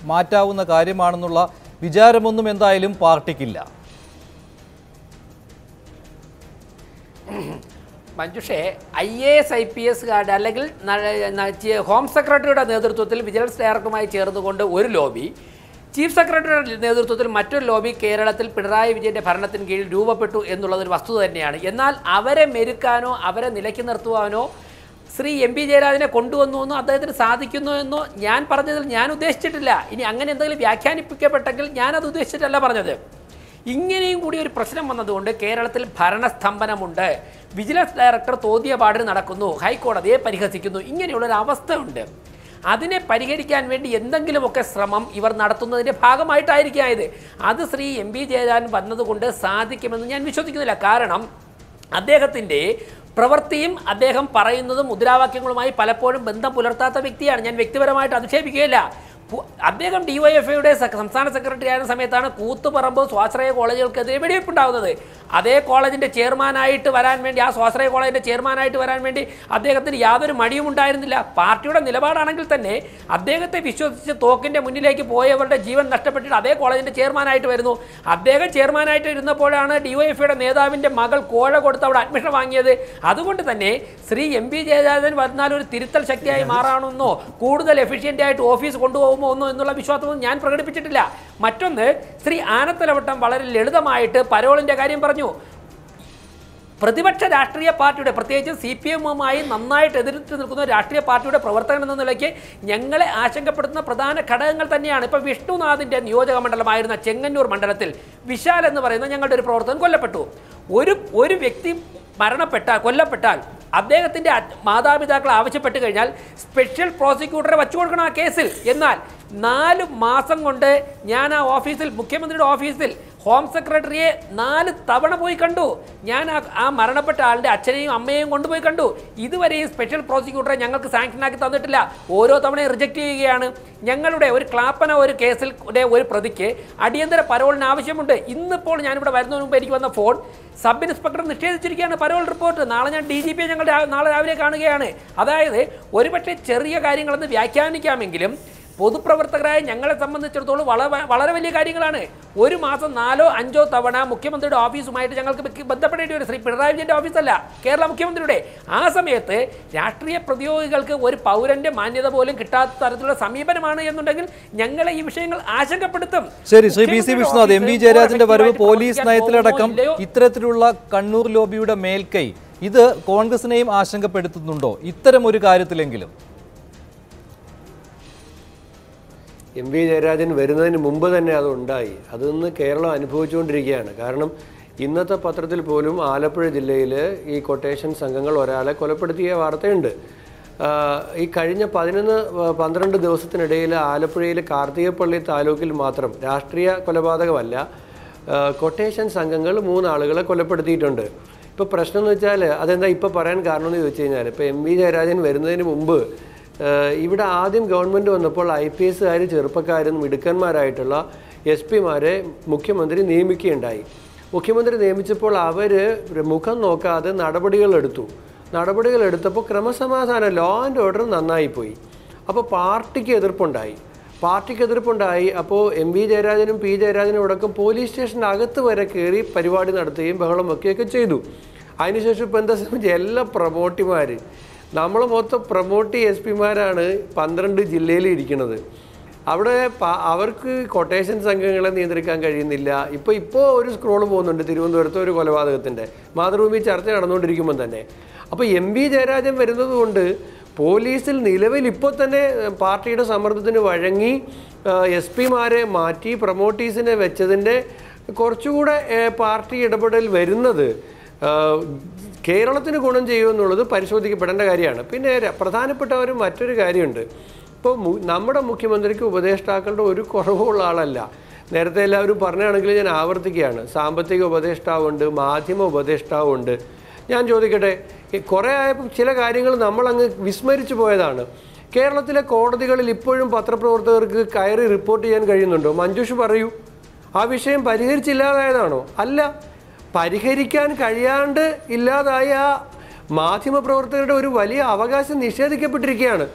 മാറ്റാവുന്ന കാര്യമാണെന്നുള്ള വിചാരമൊന്നും എന്തായാലും പാർട്ടിക്കില്ല മഞ്ജുഷേ I A S I P എസുകാരുടെ അല്ലെങ്കിൽ ന- ന- ചീ- ഹോം സെക്രട്ടറിയുടെ നേതൃത്വത്തിൽ വിജിലൻസ് ഡയറക്ടറുമായി ചേർന്നുകൊണ്ട് ഒരു ലോബി ചീഫ് സെക്രട്ടറിയുടെ നേതൃത്വത്തിൽ മറ്റൊരു ലോബി കേരളത്തിൽ പിണറായി വിജയന്റെ ഭരണത്തിന് കീഴിൽ രൂപപ്പെട്ടു എന്നുള്ളത് ഒരു വസ്തുത തന്നെയാണ് എന്നാൽ അവരെ മെരുക്കാനോ അവരെ നിലയ്ക്ക് നിർത്തുവാനോ ശ്രീ എം പി ജയരാജനെ കൊണ്ടുവന്നു എന്നോ അദ്ദേഹത്തിന് സാധിക്കുന്നു എന്നോ ഞാൻ പറഞ്ഞതിൽ ഞാൻ ഉദ്ദേശിച്ചിട്ടില്ല ഇനി അങ്ങനെ എന്തെങ്കിലും വ്യാഖ്യാനിപ്പിക്കപ്പെട്ടെങ്കിൽ ഞാനത് ഉദ്ദേശിച്ചിട്ടല്ല പറഞ്ഞത് ഇങ്ങനെയും കൂടി ഒരു പ്രശ്നം വന്നതുകൊണ്ട് കേരളത്തിൽ ഭരണസ്തംഭനമുണ്ട് വിജിലൻസ് ഡയറക്ടർ തോതിയ പാടിന് നടക്കുന്നു ഹൈക്കോടതിയെ പരിഹസിക്കുന്നു ഇങ്ങനെയുള്ള ഒരു അവസ്ഥ ഉണ്ട് അതിനെ പരിഹരിക്കാൻ വേണ്ടി എന്തെങ്കിലുമൊക്കെ ശ്രമം ഇവർ നടത്തുന്നതിൻ്റെ ഭാഗമായിട്ടായിരിക്കാം ഇത് അത് ശ്രീ എം പി ജയരാജൻ വന്നതുകൊണ്ട് സാധിക്കുമെന്ന് ഞാൻ വിശ്വസിക്കുന്നില്ല കാരണം അദ്ദേഹത്തിൻ്റെ പ്രവൃത്തിയും അദ്ദേഹം പറയുന്നതും മുദ്രാവാക്യങ്ങളുമായി പലപ്പോഴും ബന്ധം പുലർത്താത്ത വ്യക്തിയാണ് ഞാൻ വ്യക്തിപരമായിട്ട് അധിക്ഷേപിക്കുകയില്ല പു- അദ്ദേഹം ഡിവൈഎഫ്ഐയുടെ സംസ്ഥാന സെക്രട്ടറി ആയിരുന്ന സമയത്താണ് കൂത്തുപറമ്പ് സ്വാശ്രയ കോളേജുകൾക്കെതിരെ വെടിവെപ്പുണ്ടാകുന്നത് അതേ കോളേജിൻ്റെ ചെയർമാനായിട്ട് വരാൻ വേണ്ടി ആ സ്വാശ്രയ കോളേജിൻ്റെ ചെയർമാനായിട്ട് വരാൻ വേണ്ടി അദ്ദേഹത്തിന് യാതൊരു മടിയും ഉണ്ടായിരുന്നില്ല പാർട്ടിയുടെ നിലപാടാണെങ്കിൽ തന്നെ അദ്ദേഹത്തെ വിശ്വസിച്ച് തോക്കിൻ്റെ മുന്നിലേക്ക് പോയവരുടെ ജീവൻ നഷ്ടപ്പെട്ടിട്ട് അതേ കോളേജിൻ്റെ ചെയർമാനായിട്ട് വരുന്നു അദ്ദേഹം ചെയർമാനായിട്ട് ഇരുന്നപ്പോഴാണ് ഡിവൈഎഫ്ഐയുടെ നേതാവിൻ്റെ മകൾ കോഴ കൊടുത്ത് അവിടെ അഡ്മിഷൻ വാങ്ങിയത് അതുകൊണ്ട് തന്നെ ശ്രീ എം പി ജയരാജൻ വന്നാൽ ഒരു തിരുത്തൽ ശക്തിയായി മാറാണെന്നോ കൂടുതൽ എഫിഷ്യൻ്റ് ആയിട്ട് ഓഫീസ് കൊണ്ടുപോകുമോ എന്നോ എന്നുള്ള വിശ്വാസമൊന്നും ഞാൻ പ്രകടിപ്പിച്ചിട്ടില്ല മറ്റൊന്ന് ശ്രീ ആനത്തലവട്ടം വളരെ ലളിതമായിട്ട് പരോളിൻ്റെ കാര്യം പറഞ്ഞു പ്രതിപക്ഷ രാഷ്ട്രീയ പാർട്ടിയുടെ പ്രത്യേകിച്ച് സി പി എമ്മുമായി നന്നായിട്ട് എതിർത്ത് നിൽക്കുന്ന ഒരു രാഷ്ട്രീയ പാർട്ടിയുടെ പ്രവർത്തകൻ എന്ന നിലയ്ക്ക് ഞങ്ങളെ ആശങ്കപ്പെടുത്തുന്ന പ്രധാന ഘടകങ്ങൾ തന്നെയാണ് ഇപ്പോൾ വിഷ്ണുനാഥിൻ്റെ നിയോജക മണ്ഡലമായിരുന്ന ചെങ്ങന്നൂർ മണ്ഡലത്തിൽ വിശാൽ എന്ന് പറയുന്ന ഞങ്ങളുടെ ഒരു പ്രവർത്തകൻ കൊല്ലപ്പെട്ടു ഒരു ഒരു വ്യക്തി മരണപ്പെട്ടാൽ കൊല്ലപ്പെട്ടാൽ അദ്ദേഹത്തിൻ്റെ അ- മാതാപിതാക്കൾ ആവശ്യപ്പെട്ട് കഴിഞ്ഞാൽ സ്പെഷ്യൽ പ്രോസിക്യൂട്ടറെ വച്ചു കൊടുക്കണം ആ കേസിൽ എന്നാൽ നാല് മാസം കൊണ്ട് ഞാൻ ആ ഓഫീസിൽ മുഖ്യമന്ത്രിയുടെ ഓഫീസിൽ ഹോം സെക്രട്ടറിയെ നാല് തവണ പോയി കണ്ടു ഞാൻ ആ ആ മരണപ്പെട്ട ആളുടെ അച്ഛനെയും അമ്മയെയും കൊണ്ടുപോയി കണ്ടു ഇതുവരെയും സ്പെഷ്യൽ പ്രോസിക്യൂട്ടറെ ഞങ്ങൾക്ക് സാങ്ഷനാക്കി തന്നിട്ടില്ല ഓരോ തവണയും റിജക്റ്റ് ചെയ്യുകയാണ് ഞങ്ങളുടെ ഒരു ക്ലാപ്പന ഒരു കേസിൽ ടെ ഒരു പ്രതിക്ക് അടിയന്തര പരോളിന് ആവശ്യമുണ്ട് ഇന്നിപ്പോൾ ഞാനിവിടെ വരുന്നതിന് മുമ്പ് എനിക്ക് വന്ന ഫോൺ സബ് ഇൻസ്പെക്ടർ നിഷേധിച്ചിരിക്കുകയാണ് പരോൾ റിപ്പോർട്ട് നാളെ ഞാൻ ഡി ജി പിയെ ഞങ്ങൾ രാ- നാളെ രാവിലെ കാണുകയാണ് അതായത് ഒരുപക്ഷെ ചെറിയ കാര്യങ്ങളെന്ന് വ്യാഖ്യാനിക്കാമെങ്കിലും പൊതുപ്രവർത്തകരായ ഞങ്ങളെ സംബന്ധിച്ചിടത്തോളം വളരെ വളരെ വലിയ കാര്യങ്ങളാണ് ഒരു മാസം നാലോ അഞ്ചോ തവണ മുഖ്യമന്ത്രിയുടെ ഓഫീസുമായിട്ട് ഞങ്ങൾക്ക് ബ- ബന്ധപ്പെടേണ്ടി വരും ശ്രീ പിണറായി വിജയന്റെ ഓഫീസല്ല കേരള മുഖ്യമന്ത്രിയുടെ ആ സമയത്ത് രാഷ്ട്രീയ പ്രതിയോഗികൾക്ക് ഒരു പൗരന്റെ മാന്യത പോലും കിട്ടാത്ത തരത്തിലുള്ള സമീപനമാണ് എന്നുണ്ടെങ്കിൽ ഞങ്ങളെ ഈ വിഷയങ്ങൾ ആശങ്കപ്പെടുത്തും ശരി Shri P C Vishnunath M V മുഖ്യമന്ത്രിയുടെ ജയരാജന്റെ വരവ് ഓഫീസിൽ പോലീസ് പ്രവർത്തിക്കാൻ നയത്തിലടക്കം പോകുമോ ഇല്ലയോ? ഇത്തരത്തിലുള്ള കണ്ണൂർ ലോബിയുടെ മേൽക്കൈ ഇത് കോൺഗ്രസിനെയും ആശങ്കപ്പെടുത്തുന്നുണ്ടോ ഇത്തരം ഒരു കാര്യത്തിലെങ്കിലും എം വി ജയരാജൻ വരുന്നതിന് മുമ്പ് തന്നെ അത് ഉണ്ടായി അതൊന്ന് കേരളം അനുഭവിച്ചുകൊണ്ടിരിക്കുകയാണ് കാരണം ഇന്നത്തെ പത്രത്തിൽ പോലും ആലപ്പുഴ ജില്ലയിൽ ഈ കൊട്ടേഷൻ സംഘങ്ങൾ ഒരാളെ കൊലപ്പെടുത്തിയ വാർത്തയുണ്ട് ആ, ഈ കഴിഞ്ഞ പതിനൊന്ന് പ- പന്ത്രണ്ട് ദിവസത്തിനിടയിൽ ആലപ്പുഴയിലെ കാർത്തികപ്പള്ളി താലൂക്കിൽ മാത്രം രാഷ്ട്രീയ കൊലപാതകമല്ല ആ, കൊട്ടേഷൻ സംഘങ്ങൾ മൂന്നാളുകളെ കൊലപ്പെടുത്തിയിട്ടുണ്ട് ഇപ്പോൾ പ്രശ്നം എന്ന് വെച്ചാൽ അതെന്താ ഇപ്പോൾ പറയാൻ കാരണം എന്ന് ചോദിച്ചു കഴിഞ്ഞാൽ ഇപ്പോൾ എം വി ജയരാജൻ വരുന്നതിന് മുമ്പ് ഏഹ് ഇവിടെ ആദ്യം ഗവൺമെൻറ് വന്നപ്പോൾ ഐ പി എസുകാർ ചെറുപ്പക്കാരും മിടുക്കന്മാരായിട്ടുള്ള എസ് പിമാരെ മുഖ്യമന്ത്രി നിയമിക്കുകയുണ്ടായി മുഖ്യമന്ത്രി നിയമിച്ചപ്പോൾ അവർ മുഖം നോക്കാതെ നടപടികൾ എടുത്തു നടപടികൾ എടുത്തപ്പോൾ ക്രമസമാധാനം ലോ ആൻഡ് ഓർഡർ നന്നായിപ്പോയി അപ്പോൾ പാർട്ടിക്ക് എതിർപ്പുണ്ടായി പാർട്ടിക്ക് എതിർപ്പുണ്ടായി അപ്പോൾ എം വി ജയരാജനും പി ജയരാജനും അടക്കം പോലീസ് സ്റ്റേഷൻ്റെ അകത്ത് വരെ കയറി പരിപാടി നടത്തുകയും ബഹളം വെക്കുകയൊക്കെ ചെയ്തു അതിനുശേഷം ഇപ്പോൾ എന്താ സംബന്ധിച്ച് എല്ലാ പ്രൊമോട്ടിമാർ നമ്മൾ മൊത്തം പ്രൊമോട്ടി എസ് പിമാരാണ് പന്ത്രണ്ട് ജില്ലയിൽ ഇരിക്കുന്നത് അവിടെ പ- അവർക്ക് കൊട്ടേഷൻ സംഘങ്ങളെ നിയന്ത്രിക്കാൻ കഴിയുന്നില്ല ഇപ്പോൾ ഇപ്പോൾ ഒരു സ്ക്രോൾ പോകുന്നുണ്ട് തിരുവനന്തപുരത്ത് ഒരു കൊലപാതകത്തിൻ്റെ മാതൃഭൂമി ചർച്ച നടന്നുകൊണ്ടിരിക്കുമ്പോൾ തന്നെ അപ്പോൾ എം വി ജയരാജൻ വരുന്നത് കൊണ്ട് പോലീസിൽ നിലവിൽ ഇപ്പോൾ തന്നെ ഏഹ്, പാർട്ടിയുടെ സമ്മർദ്ദത്തിന് വഴങ്ങി എസ് പിമാരെ മാറ്റി പ്രൊമോട്ടീസിനെ വെച്ചതിൻ്റെ കുറച്ചുകൂടെ ഏഹ്, പാർട്ടി ഇടപെടൽ വരുന്നത് ആഹ് കേരളത്തിന് ഗുണം ചെയ്യുമെന്നുള്ളത് പരിശോധിക്കപ്പെടേണ്ട കാര്യമാണ് പിന്നെ ര- പ്രധാനപ്പെട്ട ഒരു മറ്റൊരു കാര്യമുണ്ട് ഇപ്പോൾ മു- നമ്മുടെ മുഖ്യമന്ത്രിക്ക് ഉപദേഷ്ടാക്കളുടെ ഒരു കുറവുള്ള ആളല്ല നേരത്തെ എല്ലാവരും പറഞ്ഞാണെങ്കിൽ ഞാൻ ആവർത്തിക്കുകയാണ് സാമ്പത്തിക ഉപദേഷ്ടാവുണ്ട് മാധ്യമ ഉപദേഷ്ടാവുണ്ട് ഞാൻ ചോദിക്കട്ടെ ഈ കുറേ ആയപ്പോൾ ചില കാര്യങ്ങൾ നമ്മളങ്ങ് വിസ്മരിച്ചു പോയതാണ് കേരളത്തിലെ കോടതികളിൽ ഇപ്പോഴും പത്രപ്രവർത്തകർക്ക് കയറി റിപ്പോർട്ട് ചെയ്യാൻ കഴിയുന്നുണ്ടോ മഞ്ജുഷ് പറയൂ ആ വിഷയം പരിഹരിച്ചില്ലാതായതാണോ അല്ല പരിഹരിക്കാൻ കഴിയാണ്ട് ഇല്ലാതായ ആ മാധ്യമപ്രവർത്തകരുടെ ഒരു വലിയ അവകാശം നിഷേധിക്കപ്പെട്ടിരിക്കുകയാണ്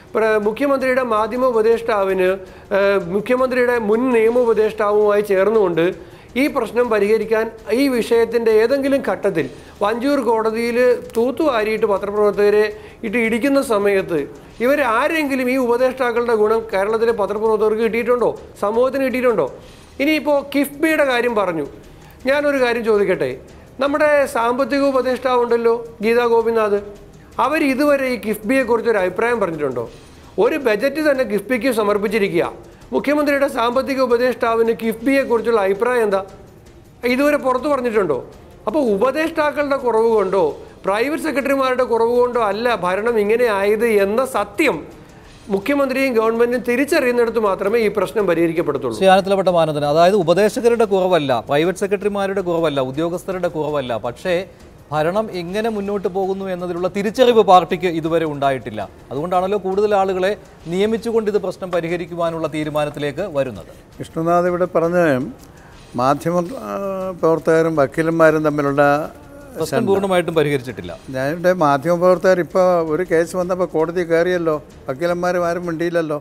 പ്ര- മുഖ്യമന്ത്രിയുടെ മാധ്യമ ഉപദേഷ്ടാവിന് ഏഹ്, മുഖ്യമന്ത്രിയുടെ മുൻ നിയമ ഉപദേഷ്ടാവുമായി ചേർന്നുകൊണ്ട് ഈ പ്രശ്നം പരിഹരിക്കാൻ ഈ വിഷയത്തിന്റെ ഏതെങ്കിലും ഘട്ടത്തിൽ വഞ്ചൂർ കോടതിയിൽ തൂത്തുവാരിയിട്ട് പത്രപ്രവർത്തകരെ ഇട്ട് ഇടിക്കുന്ന സമയത്ത് ഇവർ ആരെങ്കിലും ഈ ഉപദേഷ്ടാക്കളുടെ ഗുണം കേരളത്തിലെ പത്രപ്രവർത്തകർക്ക് കിട്ടിയിട്ടുണ്ടോ സമൂഹത്തിന് കിട്ടിയിട്ടുണ്ടോ ഇനിയിപ്പോൾ കിഫ്ബിയുടെ കാര്യം പറഞ്ഞു ഞാനൊരു കാര്യം ചോദിക്കട്ടെ നമ്മുടെ സാമ്പത്തിക ഉപദേഷ്ടാവുണ്ടല്ലോ ഗീതാ ഗോപിനാഥ് അവർ ഇതുവരെ ഈ കിഫ്ബിയെ കുറിച്ച് ഒരു അഭിപ്രായം പറഞ്ഞിട്ടുണ്ടോ ഒരു ബജറ്റ് തന്നെ കിഫ്ബിക്ക് സമർപ്പിച്ചിരിക്കുക മുഖ്യമന്ത്രിയുടെ സാമ്പത്തിക ഉപദേഷ്ടാവിന് കിഫ്ബിയെ കുറിച്ചുള്ള അഭിപ്രായം എന്താ ഇതുവരെ പുറത്തു പറഞ്ഞിട്ടുണ്ടോ അപ്പോൾ ഉപദേഷ്ടാക്കളുടെ കുറവ് കൊണ്ടോ പ്രൈവറ്റ് സെക്രട്ടറിമാരുടെ കുറവ് കൊണ്ടോ അല്ല ഭരണം ഇങ്ങനെ ആയത് എന്ന സത്യം മുഖ്യമന്ത്രിയും ഗവൺമെന്റും തിരിച്ചറിയുന്നിടത്ത് മാത്രമേ ഈ പ്രശ്നം പരിഹരിക്കപ്പെടത്തുള്ളൂ ശ്രീ ആനത്തലപ്പെട്ട മാനന്ദൻ അതായത് ഉപദേശകരുടെ കുറവല്ല പ്രൈവറ്റ് സെക്രട്ടറിമാരുടെ കുറവല്ല ഉദ്യോഗസ്ഥരുടെ കുറവല്ല പക്ഷേ ഭരണം എങ്ങനെ മുന്നോട്ട് പോകുന്നു എന്നതിലുള്ള തിരിച്ചറിവ് പാർട്ടിക്ക് ഇതുവരെ ഉണ്ടായിട്ടില്ല അതുകൊണ്ടാണല്ലോ കൂടുതൽ ആളുകളെ നിയമിച്ചുകൊണ്ട് ഇത് പ്രശ്നം പരിഹരിക്കുവാനുള്ള തീരുമാനത്തിലേക്ക് വരുന്നത് വിഷ്ണുനാഥ് ഇവിടെ പറഞ്ഞ മാധ്യമ ആ, പ്രവർത്തകരും വക്കീലന്മാരും തമ്മിലുള്ള പ്രശ്നം പൂർണ്ണമായിട്ടും പരിഹരിച്ചിട്ടില്ല ഞാനിവിടെ മാധ്യമ പ്രവർത്തകർ ഇപ്പോൾ ഒരു കേസ് വന്നപ്പോൾ കോടതി കയറിയല്ലോ വക്കീലന്മാരും ആരും മിണ്ടിയില്ലല്ലോ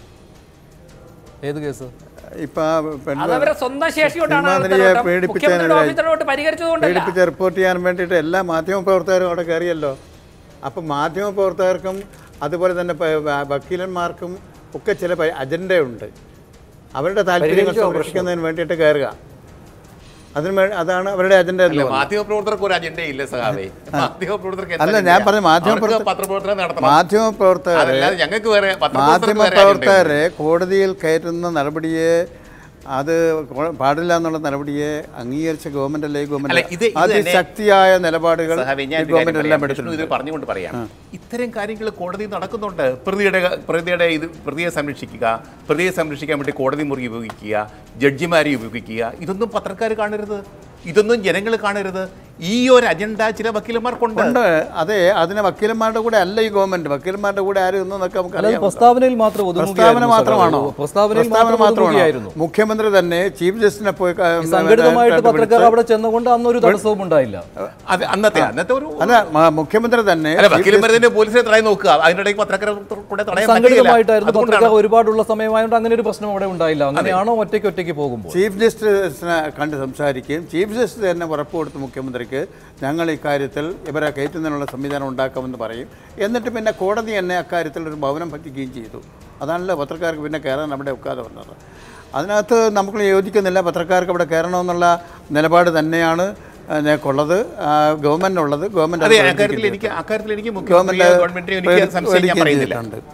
ഏത് കേസ് ഇപ്പം ആ പെൺ അതവരെ സ്വന്തം ശേഷി കൊണ്ടാണ് സിനിമാനടിയെ നടത്തുന്നത്. പീഡിപ്പിച്ചതിനെതിരെ- മുഖ്യമന്ത്രിയുടെ ഓഫീസറോട്ട് പരിഹരിച്ചതുകൊണ്ടല്ല പീഡിപ്പിച്ച് റിപ്പോർട്ട് ചെയ്യാൻ വേണ്ടിയിട്ട് എല്ലാ മാധ്യമ പ്രവർത്തകരും അവിടെ കയറിയല്ലോ അപ്പം മാധ്യമ പ്രവർത്തകർക്കും അതുപോലെ തന്നെ പ- വ- വക്കീലന്മാർക്കും ഒക്കെ ചില പ- അജണ്ടയുണ്ട് അവരുടെ താല്പര്യങ്ങൾ സംരക്ഷിക്കുന്നതിന് വേണ്ടിയിട്ട് കയറുക അതിന് വേ- അതാണ് അവരുടെ അജണ്ട എന്ന് അല്ല തോന്നുന്നു. മാധ്യമ പ്രവർത്തകർക്ക് ഒരു അജണ്ട ഇല്ല സഹാവേ മാധ്യമ പ്രവർത്തകർക്ക് അല്ല, എന്താ ഞാൻ അജണ്ട? പറഞ്ഞ മാധ്യമ അവർക്ക് പ്രവർത്ത- പത്രപ്രവർത്തനം നടത്തണം മാധ്യമ പ്രവർത്തകരെ അതല്ലാതെ ഞങ്ങൾക്ക് വേറെ മാധ്യമ പത്രപ്രവർത്തകർക്ക് വേറെ അജണ്ടയുണ്ട്. പ്രവർത്തകരെ കോടതിയിൽ കയറ്റുന്ന നടപടിയെ അത് കൊ- പാടില്ല എന്നുള്ള നടപടിയെ അംഗീകരിച്ച ഗവൺമെന്റ് അല്ലേ ഈ അല്ല, ഗവൺമെന്റ് ഇത് ഇത് തന്നെ- അതിശക്തിയായ നിലപാടുകൾ സഹാബേ, ഈ ഞാൻ ഒരു കാര്യം ഗവൺമെന്റ് എല്ലാം പറയാം. വിഷ്ണു ഇത് എടുത്തിട്ടുണ്ട് പറഞ്ഞുകൊണ്ട് പറയാം ഇത്തരം കാര്യങ്ങൾ കോടതി നടക്കുന്നുണ്ട് പ്രതിയുടെ പ്രതിയുടെ ഇത് പ്രതിയെ സംരക്ഷിക്കുക പ്രതിയെ സംരക്ഷിക്കാൻ വേണ്ടി കോടതി മുറി ഉപയോഗിക്കുക ജഡ്ജിമാരെ ഉപയോഗിക്കുക ഇതൊന്നും പത്രക്കാർ കാണരുത് ഇതൊന്നും ജനങ്ങൾ കാണരുത് ഈ ഒരു അജണ്ട ചില വക്കീലന്മാർക്കുണ്ട് ഉണ്ട് അതെ അതിന് വക്കീലന്മാരുടെ കൂടെ അല്ല ഈ ഗവൺമെന്റ് വക്കീലന്മാരുടെ കൂടെ ആരും ഒന്നും നമുക്ക് അല്ലാതെ നമുക്കറിയാം പ്രസ്താവനയിൽ മാത്രം പ്രസ്താവന ഒതുങ്ങുകയായിരുന്നു മാത്രമാണോ സഖാവേ. പ്രസ്താവനയിൽ പ്രസ്താവന മാത്രം മാത്രമാണോ ഒതുങ്ങുകയായിരുന്നു മുഖ്യമന്ത്രി തന്നെ ചീഫ് ജസ്റ്റിനെ പോയി ക- ഈ സംഘടിതമായിട്ട് വിളിച്ച് പത്രക്കാർ അവിടെ ചെന്നുകൊണ്ട് അന്നൊരു തടസ്സവും ഉണ്ടായില്ല അത് അന്നത്തെ അന്നത്തെ ഒരു അല്ല മ- മുഖ്യമന്ത്രി തന്നെ അല്ല chief വക്കീലന്മാരെ പോലീസിനെ തടയാൻ നോക്കുക അതിനിടയ്ക്ക് പത്രക്കാരെ കൂടെ തടയാൻ പറ്റില്ല സംഘടിതമായിട്ടായിരുന്നു അതുകൊണ്ടാണ് പത്രക്കാർ ഒരുപാടുള്ള സമയമായതുകൊണ്ട് അങ്ങനെ ഒരു പ്രശ്നം അവിടെ ഉണ്ടായില്ല അങ്ങനെയാണോ ഒറ്റയ്ക്ക് ഒറ്റയ്ക്ക് പോകുമ്പോൾ ചീഫ് ജസ്റ്റിസിനെ കണ്ട് സംസാരിക്കുകയും ചീഫ് ജസ്റ്റിസ് തന്നെ ഉറപ്പ് കൊടുത്തു മുഖ്യമന്ത്രിക്ക് ഞങ്ങൾ ഇക്കാര്യത്തിൽ ഇവരെ കയറ്റുന്നതിനുള്ള സംവിധാനം ഉണ്ടാക്കാമെന്ന് പറയും എന്നിട്ട് പിന്നെ കോടതി തന്നെ അക്കാര്യത്തിൽ ഒരു ഭവനം പറ്റിക്കുകയും ചെയ്തു അതാണല്ലോ പത്രക്കാർക്ക് പിന്നെ കയറാൻ അവിടെ ഒക്കാതെ വന്നത് അതിനകത്ത് നമുക്ക് യോജിക്കുന്നില്ല പത്രക്കാർക്ക് അവിടെ കയറണമെന്നുള്ള നിലപാട് തന്നെയാണ് ഞങ്ങൾക്കുള്ളത് ഗവൺമെൻറ്റിനുള്ളത് ഗവൺമെൻറ് അതെ അക്കാര്യത്തിൽ എനിക്ക് അക്കാര്യത്തിൽ എനിക്ക് മുഖ്യമന്ത്രിയോ ഗവൺമെന്റിനെയോ എനിക്ക് സംശയം ഞാൻ പറയുന്നില്ല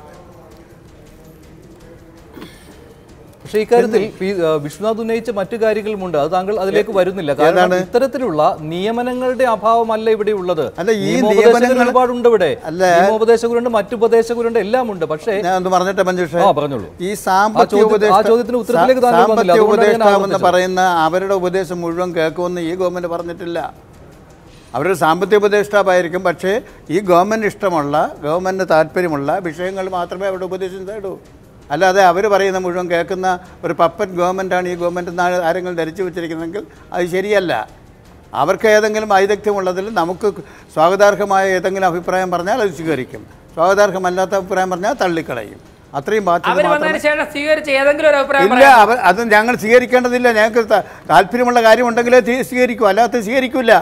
പക്ഷേ ഇക്കാര്യത്തിൽ പി- ആ, വിശ്വനാഥ് ഉന്നയിച്ച മറ്റു കാര്യങ്ങളുമുണ്ട് അത് താങ്കൾ അതിലേക്ക് വരുന്നില്ല കാരണം ഏതാണ്? ഇത്തരത്തിലുള്ള നിയമനങ്ങളുടെ അഭാവമല്ല ഇവിടെ ഉള്ളത് അല്ല, ഈ നിയമോപദേശകർ നിയമനങ്ങൾ- ഒരുപാടുണ്ട് ഇവിടെ അല്ല. നിയമോപദേശകരുണ്ട് മറ്റു ഉപദേശകരുണ്ട് എല്ലാം ഉണ്ട് പക്ഷേ ഞാൻ ഒന്ന് പറഞ്ഞിട്ട് മഞ്ജുഷേ ആ പറഞ്ഞോളൂ ഈ സാമ്പത്തിക ചോദ്യം- ആ ഉപദേഷ്ടാ- ചോദ്യത്തിന് ഉത്തരത്തിലേക്ക് താങ്കൾ വന്നില്ല. സാമ്പത്തിക അതുകൊണ്ടാണ് ഞാൻ ഉപദേഷ്ടാവെന്ന് ആവർത്തിച്ചത്. പറയുന്ന അവരുടെ ഉപദേശം മുഴുവൻ കേൾക്കുമെന്ന് ഈ ഗവൺമെന്റ് പറഞ്ഞിട്ടില്ല അവരൊരു സാമ്പത്തിക ഉപദേഷ്ടാവായിരിക്കും പക്ഷേ ഈ ഗവൺമെന്റ് ഇഷ്ടമുള്ള ഗവൺമെന്റ് താല്പര്യമുള്ള വിഷയങ്ങൾ മാത്രമേ അവരുടെ ഉപദേശം തേടൂ അല്ലാതെ അവർ പറയുന്ന മുഴുവൻ കേൾക്കുന്ന ഒരു പപ്പറ്റ് ഗവൺമെൻറ്റാണ് ഈ ഗവൺമെൻറ് എന്നാണ് ആരെങ്കിലും ധരിച്ചു വെച്ചിരിക്കുന്നതെങ്കിൽ അത് ശരിയല്ല അവർക്ക് ഏതെങ്കിലും ഐദഗ്ധ്യമുള്ളതിൽ നമുക്ക് സ്വാഗതാർഹമായ ഏതെങ്കിലും അഭിപ്രായം പറഞ്ഞാൽ അത് സ്വീകരിക്കും സ്വാഗതാർഹമല്ലാത്ത അഭിപ്രായം പറഞ്ഞാൽ തള്ളിക്കളയും അത്രയും ബാധ്യത അവർ മാത്രമേ വന്നതിന് ശേഷം സ്വീകരിച്ച ഏതെങ്കിലും ഒരു അഭിപ്രായം ഇല്ല പറയാമോ? അവർ അത് ഞങ്ങൾ സ്വീകരിക്കേണ്ടതില്ല ഞങ്ങൾക്ക് ത- താല്പര്യമുള്ള കാര്യമുണ്ടെങ്കിലേ തീ- സ്വീകരിക്കൂ അല്ലാത്ത സ്വീകരിക്കില്ല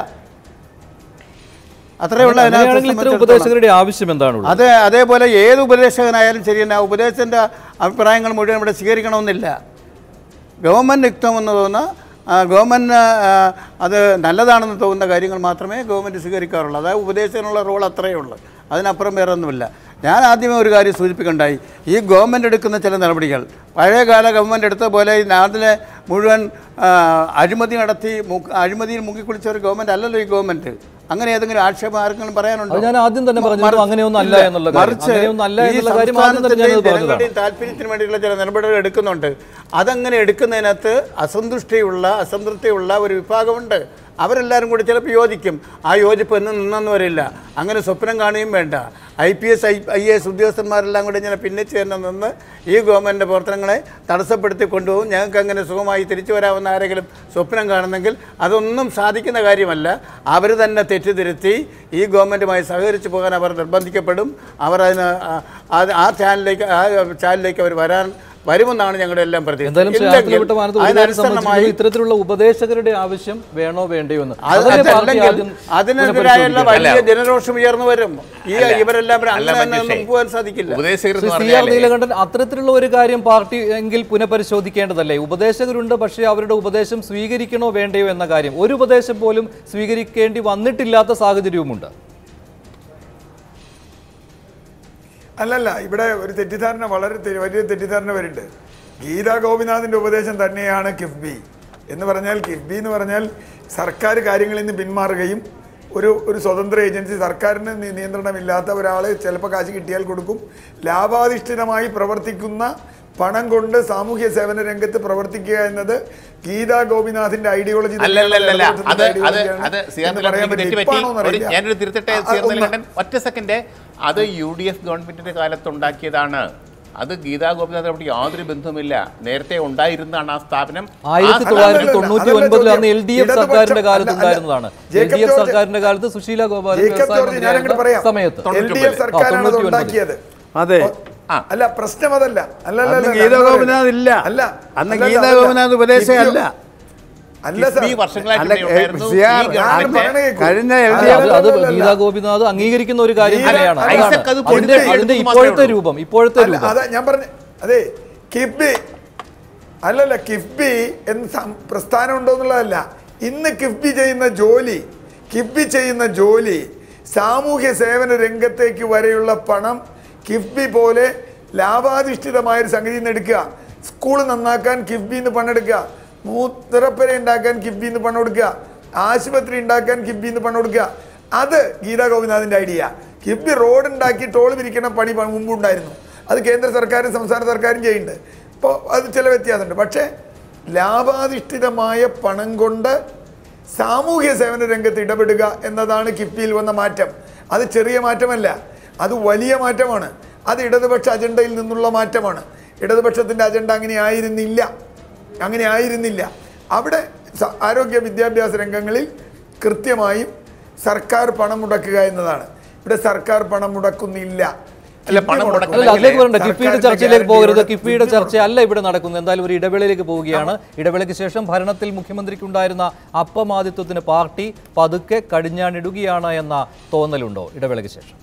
അത്രേ ഉള്ള അതിനകത്ത് അങ്ങനെയാണെങ്കിൽ ഇത്തരം സംബന്ധിച്ചിടത്തോളം. ഉപദേശകരുടെ ആവശ്യം എന്താണുള്ളത് അത് അതേപോലെ ഏത് ഉപദേശകനായാലും ശരി തന്നെ ആ ഉപദേശത്തിൻ്റെ അഭിപ്രായങ്ങൾ മുഴുവൻ ഇവിടെ സ്വീകരിക്കണമെന്നില്ല ഗവൺമെൻറ് യുക്തമെന്ന് തോന്നുന്ന ആ, ഗവൺമെൻറ് ആ, അത് നല്ലതാണെന്ന് തോന്നുന്ന കാര്യങ്ങൾ മാത്രമേ ഗവൺമെൻറ് സ്വീകരിക്കാറുള്ളൂ അതായത് ഉപദേശത്തിനുള്ള റോൾ അത്രയേ ഉള്ളൂ അതിനപ്പുറം വേറെ ഒന്നുമില്ല ഞാൻ ആദ്യമേ ഒരു കാര്യം സൂചിപ്പിക്കണ്ടായി ഈ ഗവൺമെൻറ് എടുക്കുന്ന ചില നടപടികൾ പഴയകാല ഗവൺമെൻറ് എടുത്ത പോലെ ഈ നാട്ടിലെ മുഴുവൻ ആ, അഴിമതി നടത്തി മുക്ക് അഴിമതിയിൽ മുങ്ങിക്കുളിച്ച ഒരു ഗവൺമെൻറ് അല്ലല്ലോ ഈ ഗവൺമെൻറ് അങ്ങനെ ഏതെങ്കിലും ആക്ഷേപം ആർക്കെങ്കിലും പറയാനുണ്ടോ അത് ഞാൻ ആദ്യം തന്നെ പറഞ്ഞിരുന്നു, മറിച്ച് അങ്ങനെയൊന്നും അല്ല ഇല്ല. എന്നുള്ള കാര്യം. മറിച്ച് അങ്ങനെയൊന്നും അല്ല ഈ എന്നുള്ള കാര്യം ആദ്യം തന്നെ സംസ്ഥാനത്തിന്റെയും ഞാനത് പറഞ്ഞതാണ്. ജനങ്ങളുടെയും താല്പര്യത്തിന് വേണ്ടിയിട്ടുള്ള ചില നടപടികൾ എടുക്കുന്നുണ്ട് അതങ്ങനെ എടുക്കുന്നതിനകത്ത് അസന്തുഷ്ടിയുള്ള അസംതൃപ്തിയുള്ള ഒരു വിഭാഗമുണ്ട് അവരെല്ലാവരും കൂടി ചിലപ്പോൾ യോജിക്കും ആ യോജിപ്പ് എന്ന് നിന്നെന്ന് വരില്ല അങ്ങനെ സ്വപ്നം കാണുകയും വേണ്ട I P S I I S ഉദ്യോഗസ്ഥന്മാരെല്ലാം കൂടി ഇങ്ങനെ പിന്നിച്ച് തന്നെ നിന്ന് ഈ ഗവൺമെൻറ് പ്രവർത്തനങ്ങളെ തടസ്സപ്പെടുത്തി കൊണ്ടുപോകും ഞങ്ങൾക്ക് അങ്ങനെ സുഖമായി തിരിച്ചു വരാമെന്ന് ആരെങ്കിലും സ്വപ്നം കാണുന്നെങ്കിൽ അതൊന്നും സാധിക്കുന്ന കാര്യമല്ല അവർ തന്നെ തെറ്റിദ്ധരുത്തി ഈ ഗവൺമെൻറ്റുമായി സഹകരിച്ചു പോകാൻ അവർ നിർബന്ധിക്കപ്പെടും അവർ അതിന് ആ- ആ- ആ ചാനലിലേക്ക് ആ ചാനലിലേക്ക് അവർ വരാൻ വരുമെന്നാണ് ഞങ്ങളുടെ എല്ലാം പ്രതീക്ഷ എന്തായാലും ശ്രീ ഇല്ലെങ്കിൽ ആർത്തലവിട്ട മാനത്ത് ഒരു കാര്യം അതിനനുസരണമായി സംബന്ധിച്ചിടത്തോളം ഇത്തരത്തിലുള്ള ഉപദേശകരുടെ ആവശ്യം വേണോ വേണ്ടയോ എന്ന് അത് അതല്ലേ പാർട്ടി അതല്ലെങ്കിൽ ആദ്യം അതിനെതിരായുള്ള പുനഃപരിശോധിക്കേണ്ടത്? വലിയ ജനരോഷം ഉയർന്നു വരും ഈ അല്ല. ഇവരെല്ലാം കൂടെ അല്ല, അങ്ങനെ മഞ്ജുഷേ. ഒന്നും പോകാൻ സാധിക്കില്ല ഉപദേശകർ ശ്രീ എന്ന് സി ആർ പറഞ്ഞാലേ നീലകണ്ഠൻ അത്തരത്തിലുള്ള ഒരു കാര്യം പാർട്ടി എങ്കിൽ പുനഃപരിശോധിക്കേണ്ടതല്ലേ ഉപദേശകരുണ്ട് പക്ഷേ അവരുടെ ഉപദേശം സ്വീകരിക്കണോ വേണ്ടയോ എന്ന കാര്യം ഒരു ഉപദേശം പോലും സ്വീകരിക്കേണ്ടി വന്നിട്ടില്ലാത്ത സാഹചര്യവുമുണ്ട് അല്ലല്ല ഇവിടെ ഒരു തെറ്റിദ്ധാരണ വളരെ തെ- വലിയ തെറ്റിദ്ധാരണ വരുന്നുണ്ട് ഗീതാ ഗോപിനാഥിന്റെ ഉപദേശം തന്നെയാണ് കിഫ്ബി എന്ന് പറഞ്ഞാൽ കിഫ്ബി എന്ന് പറഞ്ഞാൽ സർക്കാർ കാര്യങ്ങളിൽ നിന്ന് പിന്മാറുകയും ഒരു ഒരു സ്വതന്ത്ര ഏജൻസി സർക്കാരിന് നി- നിയന്ത്രണമില്ലാത്ത ഒരാൾ ചിലപ്പോൾ കാശ് കിട്ടിയാൽ കൊടുക്കും ലാഭാധിഷ്ഠിതമായി പ്രവർത്തിക്കുന്ന പണം കൊണ്ട് സാമൂഹ്യ സേവന രംഗത്ത് പ്രവർത്തിക്കുക എന്നത് ഗീതാ ഗോപിനാഥിന്റെ ഐഡിയോളജി അല്ലല്ലല്ല അത് അത് അത് സിയാർ പറയാൻ തെറ്റ് പറ്റില്ല പറ്റി ഇപ്പാണോന്ന് ഒരു അറിയില്ല. ഞാനൊരു തിരുത്തട്ടെ ആ, സിയാർ ഒന്ന് നീലകണ്ഠൻ ഒറ്റ സെക്കൻഡ് അത് യു ഡി എഫ് ഗവൺമെന്റിന്റെ കാലത്തുണ്ടാക്കിയതാണ് അത് ഗീതാ ഗോപിനാഥിനോട് യാതൊരു ബന്ധവുമില്ല നേരത്തെ ഉണ്ടായിരുന്നതാണ് ആ സ്ഥാപനം ആ ആയിരത്തി സ്ഥാപനം- തൊള്ളായിരത്തി അതല്ല, തൊണ്ണൂറ്റി അതല്ല ഒൻപതിൽ അന്ന് ചോദ്യം. എൽ ഡി എഫ് ഇടതുപക്ഷം- സർക്കാരിന്റെ കാലത്ത് അല്ല, അല്ല. ഉണ്ടായിരുന്നതാണ് L Jacob D F George സർക്കാരിന്റെ കാലത്ത് സുശീല ഗോപാലൻ ജേക്കബ് വ്യവസായ ജോർജ് ഞാനങ്ങോട്ട് മന്ത്രിയായിരുന്ന പറയാം സമയത്ത് എൽ ഡി എഫ് സർക്കാരാണ് അത് തൊണ്ണൂറ്റി ഒൻപതിൽ. ഉണ്ടാക്കിയത് അതെ ആ. അല്ല പ്രശ്നം അതല്ല അല്ല അല്ല, അന്ന് അല്ല, ഗീതാ അല്ല, ഗോപിനാഥ് ഇല്ല അല്ല അന്ന് അല്ല, ഗീതാ അല്ല, ഗോപിനാഥ് ഉപദേശകല്ല അല്ല സാർ കിഫ്ബി വർഷങ്ങളായിട്ട് അല്ല, ഇവിടെ ഉണ്ടായിരുന്നു. സി ആർ, ഈ ഞാൻ ഗവൺമെന്റ് പറയണ കേൾക്കൂ. കഴിഞ്ഞ എൽ അല്ല, ഡി അത് എഫ് അത് അല്ല, അല്ല, ഗീതാ ഗോപിനാഥ് അംഗീകരിക്കുന്ന ഒരു കാര്യം ഗീത- തന്നെയാണ് അല്ല, അതാണ് ഐസക് അത് അതിന്റെ പൊരുത്തപ്പെടുത്തുന്നു അതിന്റെ മാത്രമേ ഇപ്പോഴത്തെ ഉള്ളൂ. രൂപം ഇപ്പോഴത്തെ അല്ല രൂപം അതാ ഞാൻ പറഞ്ഞ അതെ കിഫ്ബി അല്ലല്ല കിഫ്ബി എന്ന് സം- പ്രസ്ഥാനം ഉണ്ടോ എന്നുള്ളതല്ല ഇന്ന് കിഫ്ബി ചെയ്യുന്ന ജോലി കിഫ്ബി ചെയ്യുന്ന ജോലി സാമൂഹ്യ സേവന രംഗത്തേക്ക് വരെയുള്ള പണം കിഫ്ബി പോലെ ലാഭാധിഷ്ഠിതമായ ഒരു സംഗതി നിന്ന് എടുക്കുക സ്കൂൾ നന്നാക്കാൻ കിഫ്ബിന്ന് പണെടുക്കുക മൂത്രപ്പര ഉണ്ടാക്കാൻ കിഫ്ബിന്ന് പണം കൊടുക്കുക ആശുപത്രി ഉണ്ടാക്കാൻ കിഫ്ബിന്ന് പണം കൊടുക്കുക അത് ഗീതാ ഗോപിനാഥിന്റെ ഐഡിയ കിഫ്ബി റോഡ് ഉണ്ടാക്കി ടോൾ പിരിക്കണ പണി പ- മുമ്പ് ഉണ്ടായിരുന്നു അത് കേന്ദ്ര സർക്കാരും സംസ്ഥാന സർക്കാരും ചെയ്യുന്നുണ്ട് ഇപ്പോൾ അത് ചില വ്യത്യാസമുണ്ട് പക്ഷേ ലാഭാധിഷ്ഠിതമായ പണം കൊണ്ട് സാമൂഹ്യ സേവന രംഗത്ത് ഇടപെടുക എന്നതാണ് കിഫ്ബിയിൽ വന്ന മാറ്റം അത് ചെറിയ മാറ്റമല്ല അത് വലിയ മാറ്റമാണ് അത് ഇടതുപക്ഷ അജണ്ടയിൽ നിന്നുള്ള മാറ്റമാണ് ഇടതുപക്ഷത്തിൻ്റെ അജണ്ട അങ്ങനെ ആയിരുന്നില്ല അങ്ങനെ ആയിരുന്നില്ല അവിടെ സ- ആരോഗ്യ വിദ്യാഭ്യാസ രംഗങ്ങളിൽ കൃത്യമായും സർക്കാർ പണം മുടക്കുക എന്നതാണ് ഇവിടെ സർക്കാർ പണം മുടക്കുന്നില്ല അല്ല, പണം കിഫ്ബി മുടക്കുന്ന- അല്ല അതിലേക്ക് പറയണ്ട സർക്കാരിന്റെ കിഫ്ബിയുടെ ചർച്ചയിലേക്ക് പോകരുത് ഗ്യാരണ്ടിയോടെ കിഫ്ബിയുടെ കിഫ്ബി ചർച്ച അല്ല ഇവിടെ നടക്കുന്നത് എന്തായാലും ഒരു ഇടവേളയിലേക്ക് പോവുകയാണ് ഇടവേളയ്ക്ക് ശേഷം ഭരണത്തിൽ മുഖ്യമന്ത്രിക്കുണ്ടായിരുന്ന അപ്പമാദിത്വത്തിന് പാർട്ടി പതുക്കെ കടിഞ്ഞാണിടുകയാണ് എന്ന തോന്നലുണ്ടോ ഇടവേളയ്ക്ക് ശേഷം